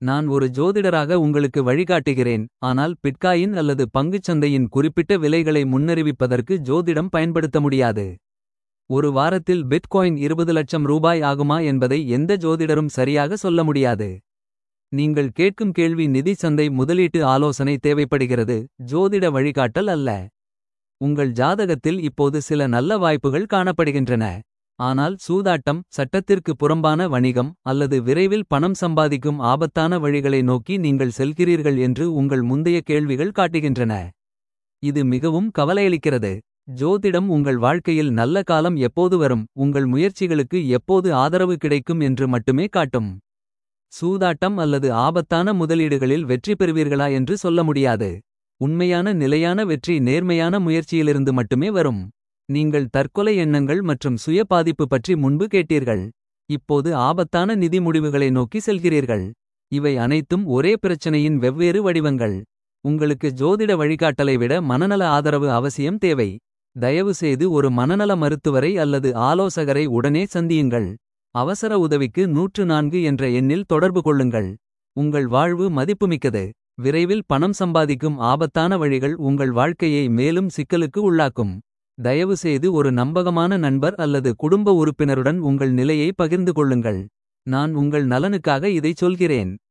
நான் ஒரு ஜோதிடராக உங்களுக்கு வழிகாட்டுகிறேன் ஆனால் பிட்காயின் அல்லது பங்குச் சந்தையின் குறிப்பிட்ட விலைகளை முன்னறிவிப்பதற்கு ஜோதிடம் பயன்படுத்த முடியாது. ஒரு வாரத்தில் பிட்காயின் 20 லட்சம் ரூபாய் ஆகுமா என்பதை எந்த ஜோதிடரும் சரியாக சொல்ல முடியாது. நீங்கள் கேட்கும் கேள்வி நிதி சந்தை முதலீட்டு ஆலோசனை தேவைப்படுகிறது ஜோதிட வழிகாட்டல் அல்ல. உங்கள் ஜாதகத்தில் இப்போது சில நல்ல வாய்ப்புகள் காணப்படுகின்றன. ஆனால் சூதாட்டம் சட்டத்திற்கு புறம்பான வணிகம் அல்லது விரைவில் பணம் சம்பாதிக்கும் ஆபத்தான வழிகளை நோக்கி நீங்கள் செல்கிறீர்கள் என்று உங்கள் முந்தைய கேள்விகள் காட்டுகின்றன. இது மிகவும் கவலையளிக்கிறது. ஜோதிடம் உங்கள் வாழ்க்கையில் நல்ல காலம் எப்போது வரும் உங்கள் முயற்சிகளுக்கு எப்போது ஆதரவு கிடைக்கும் என்று மட்டுமே காட்டும். சூதாட்டம் அல்லது ஆபத்தான முதலீடுகளில் வெற்றி பெறுவீர்களா என்று சொல்ல முடியாது. உண்மையான நிலையான வெற்றி நேர்மையான முயற்சியிலிருந்து மட்டுமே வரும். நீங்கள் தற்கொலை எண்ணங்கள் மற்றும் சுய பாதிப்பு பற்றி முன்பு கேட்டீர்கள். இப்போது ஆபத்தான நிதி முடிவுகளை நோக்கி செல்கிறீர்கள். இவை அனைத்தும் ஒரே பிரச்சனையின் வெவ்வேறு வடிவங்கள். உங்களுக்கு ஜோதிட வழிகாட்டலை விட மனநல ஆதரவு அவசியம் தேவை. தயவுசெய்து ஒரு மனநல மருத்துவரை அல்லது ஆலோசகரை உடனே சந்தியுங்கள். அவசர உதவிக்கு 104 என்ற எண்ணில் தொடர்பு கொள்ளுங்கள். உங்கள் வாழ்வு மதிப்புமிக்கது. விரைவில் பணம் சம்பாதிக்கும் ஆபத்தான வழிகள் உங்கள் வாழ்க்கையை மேலும் சிக்கலுக்கு உள்ளாக்கும். தயவுசெய்து ஒரு நம்பகமான நண்பர் அல்லது குடும்ப உறுப்பினருடன் உங்கள் நிலையை பகிர்ந்து கொள்ளுங்கள். நான் உங்கள் நலனுக்காக இதைச் சொல்கிறேன்.